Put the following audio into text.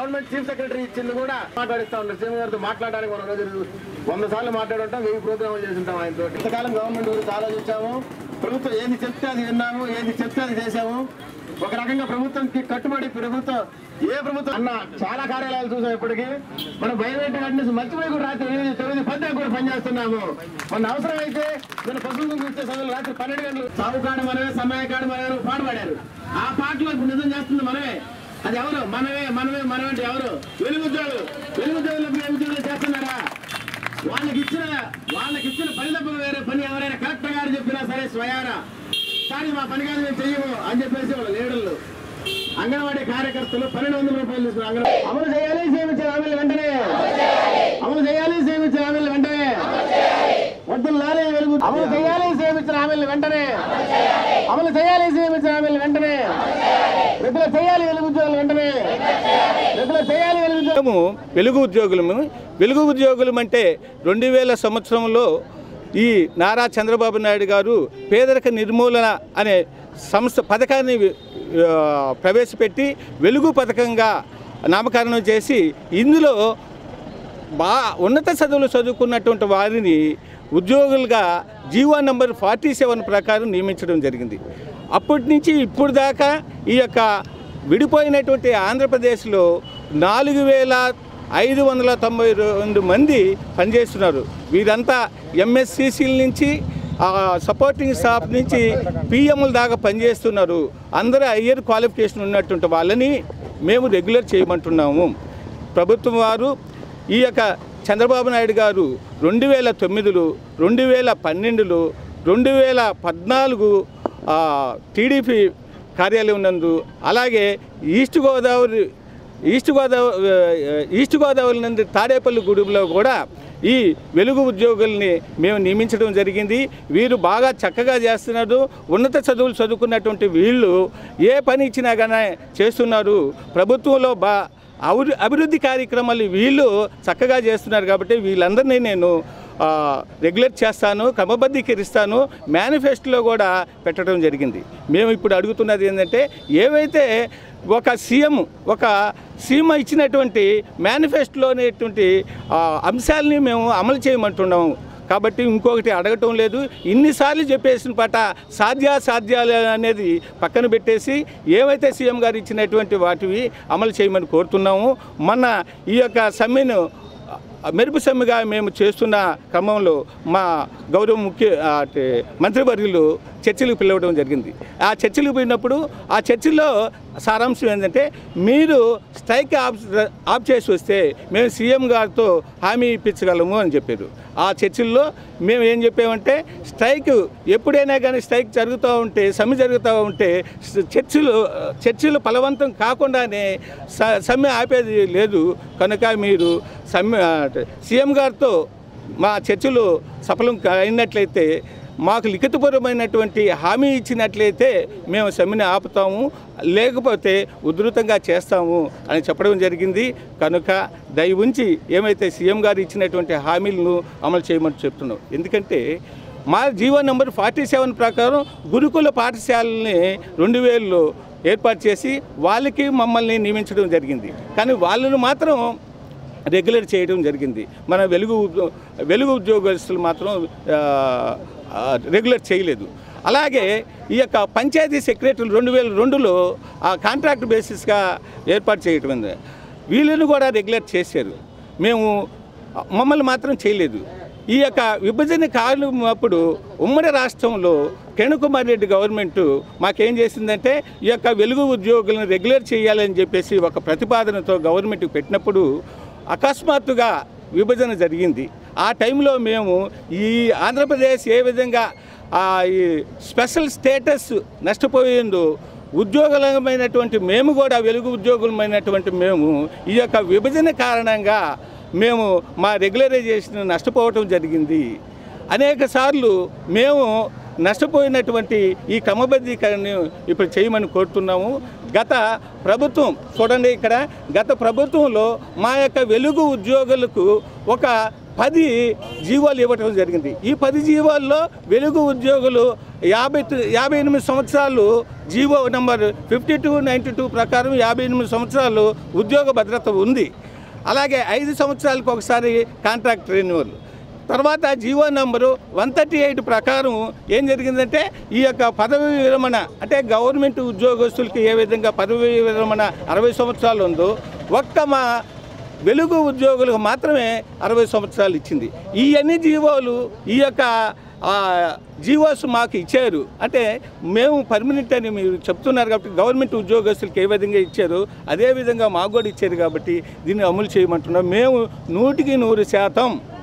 Government chief secretary ఇచ్చింది కూడా మాట్లాడిస్తా ఉన్నారు సీఎం గారితో మాట్లాడడానికి మనం రోజు వంద సార్లు మాట్లాడుంటాం వెయ్యి ప్రోగ్రాములు చేస్తుంటాం ఆయనతో ఇంతకాలం గవర్నమెంట్ గురించి ఆలోచించాము ప్రభుత్వం ఏది చెప్తే అది విన్నాము ఏది చెప్తే అది చేశాము ఒక రకంగా ప్రభుత్వంకి కట్టుబడి ప్రభుత్వం ఏ ప్రభుత్వం అన్న చాలా కార్యాలయాలు చూసాం ఇప్పటికీ మనం బయలుదేరి గారిని మర్చిపోయి కూడా రాత్రి ఎనిమిది తొమ్మిది పది దాకా కూడా పనిచేస్తున్నాము మన అవసరం అయితే మన పశువులు చూస్తే చదువులు రాత్రి పన్నెండు గంటలు సాగు కాడు మనమే సమయ కాడు మనమే పాట పాడారు ఆ పాటలో ఇప్పుడు నిజం చేస్తుంది మనమే అది ఎవరు మనమే మనమే మనమే ఎవరు వెలుగు ఉద్యోగులు వెలుగు ఉద్యోగులు వెలుగు ఉద్యోగులు చేస్తున్నారా వాళ్ళకి ఇచ్చిన వాళ్ళకి ఇచ్చిన పని తప్ప వేరే పని ఎవరైనా కలెక్టర్ గారు చెప్పినా సరే స్వయాన కానీ మా పని కాదు మేము చెయ్యము అని చెప్పేసి వాళ్ళ లీడర్లు అంగన్వాడీ కార్యకర్తలు పన్నెండు వందల రూపాయలు తీసుకుని అంగన్ అమలు చేయాలి సేవించిన హామీలు వెంటనే అమలు చేయాలి సేవించిన హామీలు వెంటనే వద్దు లాలే వెలుగు అమలు చేయాలి సేవించిన హామీలు వెంటనే అమలు చేయాలి సేవించిన హామీలు వెంటనే రెగ్యులర్ చేయాలి వెలుగు ఉద్యోగులు వెంటనే రెగ్యులర్ చేయాలి వెలుగు ఉద్యోగులు మేము వెలుగు ఉద్యోగులము వెలుగు ఉద్యోగులం అంటే రెండు వేల సంవత్సరంలో ఈ నారా చంద్రబాబు నాయుడు గారు పేదరిక నిర్మూలన అనే సంస్థ పథకాన్ని ఆ, ప్రవేశపెట్టి వెలుగు పథకంగా నామకరణం చేసి ఇందులో బా ఉన్నత చదువులు చదువుకున్నటువంటి వారిని ఉద్యోగులుగా జీవో నంబర్ ఫార్టీ సెవెన్ ప్రకారం నియమించడం జరిగింది అప్పటి నుంచి ఇప్పుడు దాకా ఈ యొక్క విడిపోయినటువంటి ఆంధ్రప్రదేశ్లో నాలుగు వేల ఐదు వందల తొంభై రెండు మంది పనిచేస్తున్నారు వీరంతా ఎంఎస్సిసిల నుంచి ఆ, సపోర్టింగ్ స్టాఫ్ నుంచి పిఎంల దాకా పనిచేస్తున్నారు అందరూ హయ్యర్ క్వాలిఫికేషన్ ఉన్నటువంటి వాళ్ళని మేము రెగ్యులర్ చేయమంటున్నాము ప్రభుత్వం వారు ఈ యొక్క చంద్రబాబు నాయుడు గారు రెండు వేల తొమ్మిదిలో రెండు వేల పన్నెండులో రెండు వేల పద్నాలుగు ఆ, టీడీపీ కార్యాలయం నందు అలాగే east Godavari east Godavari east Godavari నుండి తాడేపల్లి గూడెంలో కూడా ఈ వెలుగు ఉద్యోగుల్ని మేము నియమించడం జరిగింది వీరు బాగా చక్కగా చేస్తున్నారు ఉన్నత చదువులు చదువుకున్నటువంటి వీళ్ళు ఏ పని ఇచ్చినా కానీ చేస్తున్నారు ప్రభుత్వంలో బా అభివృ అభివృద్ధి కార్యక్రమాలు వీళ్ళు చక్కగా చేస్తున్నారు కాబట్టి వీళ్ళందరినీ నేను ఆ, రెగ్యులేట్ చేస్తాను క్రమబద్ధీకరిస్తాను మేనిఫెస్టోలో కూడా పెట్టడం జరిగింది మేము ఇప్పుడు అడుగుతున్నది ఏంటంటే ఏవైతే ఒక సీఎం ఒక సీఎం ఇచ్చినటువంటి మేనిఫెస్టోలోనేటువంటి ఆ, అంశాలని మేము అమలు చేయమంటున్నాము కాబట్టి ఇంకొకటి అడగటం లేదు ఇన్నిసార్లు చెప్పేసిన పాట సాధ్యాసాధ్యాలు అనేది పక్కన పెట్టేసి ఏవైతే సీఎం గారు ఇచ్చినటువంటి వాటివి అమలు చేయమని కోరుతున్నాము మొన్న ఈ యొక్క సమ్మెను మెరుపు సమ్మెగా మేము చేస్తున్న క్రమంలో మా గౌరవ ముఖ్య ఆ, అంటే మంత్రివర్యులు చర్చలకు పిలవడం జరిగింది ఆ చర్చలకు పోయినప్పుడు ఆ చర్చలో సారాంశం ఏంటంటే మీరు స్ట్రైక్ ఆఫ్ ఆఫ్ చేసి వస్తే మేము సీఎం గారితో హామీ ఇప్పించగలము అని చెప్పారు ఆ చర్చల్లో మేము ఏం చెప్పామంటే స్ట్రైక్ ఎప్పుడైనా కానీ స్ట్రైక్ జరుగుతూ ఉంటే సమ్మె జరుగుతూ ఉంటే స- చర్చలు చర్చలు ఫలవంతం కాకుండానే స- సమ్మె ఆపేది లేదు కనుక మీరు సమ్మె అంటే సీఎం గారితో మా చర్చలు సఫలం అయినట్లయితే మాకు లిఖితపూర్వమైనటువంటి హామీ ఇచ్చినట్లయితే మేము సమ్మెని ఆపుతాము లేకపోతే ఉధృతంగా చేస్తాము అని చెప్పడం జరిగింది కనుక దయ ఉంచి ఏమైతే సీఎం గారు ఇచ్చినటువంటి హామీలను అమలు చేయమని చెప్తున్నాం ఎందుకంటే మా జీవో నెంబర్ ఫార్టీ సెవెన్ ప్రకారం గురుకుల పాఠశాలని రెండు వేలలో ఏర్పాటు చేసి వాళ్ళకి మమ్మల్ని నియమించడం జరిగింది కానీ వాళ్ళను మాత్రం రెగ్యులర్ చేయడం జరిగింది మన వెలుగు ఉద్యో- వెలుగు ఉద్యోగస్తులు మాత్రం ఆ, ఆ, రెగ్యులర్ చేయలేదు అలాగే ఈ యొక్క పంచాయతీ సెక్రటరీలు రెండు వేల రెండులో ఆ కాంట్రాక్ట్ బేసిస్గా ఏర్పాటు చేయటం ఉంది. వీళ్ళని కూడా రెగ్యులర్ చేశారు మేము మమ్మల్ని మాత్రం చేయలేదు ఈ యొక్క విభజన కాలం అప్పుడు ఉమ్మడి రాష్ట్రంలో కిరణకుమార్ రెడ్డి గవర్నమెంట్ మాకేం చేసిందంటే ఈ యొక్క వెలుగు ఉద్యోగులను రెగ్యులర్ చేయాలని చెప్పేసి ఒక ప్రతిపాదనతో గవర్నమెంట్కి పెట్టినప్పుడు అకస్మాత్తుగా విభజన జరిగింది ఆ టైంలో మేము ఈ ఆంధ్రప్రదేశ్ ఏ విధంగా ఆ ఈ స్పెషల్ స్టేటస్ నష్టపోయిందో ఉద్యోగులమైనటువంటి మేము కూడా వెలుగు ఉద్యోగులమైనటువంటి మేము ఈ యొక్క విభజన కారణంగా మేము మా రెగ్యులరైజేషన్ నష్టపోవటం జరిగింది అనేక సార్లు మేము నష్టపోయినటువంటి ఈ క్రమబద్ధీకరణను ఇప్పుడు చేయమని కోరుతున్నాము గత ప్రభుత్వం చూడండి ఇక్కడ గత ప్రభుత్వంలో మా యొక్క వెలుగు ఉద్యోగులకు ఒక పది జీవోలు ఇవ్వటం జరిగింది ఈ పది జీవోల్లో వెలుగు ఉద్యోగులు యాభై తొ- యాభై ఎనిమిది సంవత్సరాలు GO number fifty two ninety two ప్రకారం యాభై ఎనిమిది సంవత్సరాలు ఉద్యోగ భద్రత ఉంది అలాగే ఐదు సంవత్సరాలకు ఒకసారి కాంట్రాక్ట్ రెన్యువల్ తర్వాత GO number one thirty eight ప్రకారం ఏం జరిగిందంటే ఈ యొక్క పదవి విరమణ అంటే గవర్నమెంట్ ఉద్యోగస్తులకి ఏ విధంగా పదవి విరమణ అరవై సంవత్సరాలు ఉందో ఒక్క మా వెలుగు ఉద్యోగులకు మాత్రమే అరవై సంవత్సరాలు ఇచ్చింది ఈ అన్ని జీవోలు ఈ యొక్క ఆ, జీవోస్ మాకు ఇచ్చారు అంటే మేము పర్మనెంట్ అని మీరు చెప్తున్నారు కాబట్టి గవర్నమెంట్ ఉద్యోగస్తులకు ఏ విధంగా ఇచ్చారు అదే విధంగా మాకు కూడా ఇచ్చారు కాబట్టి దీన్ని అమలు చేయమంటున్నాం మేము నూటికి నూరు శాతం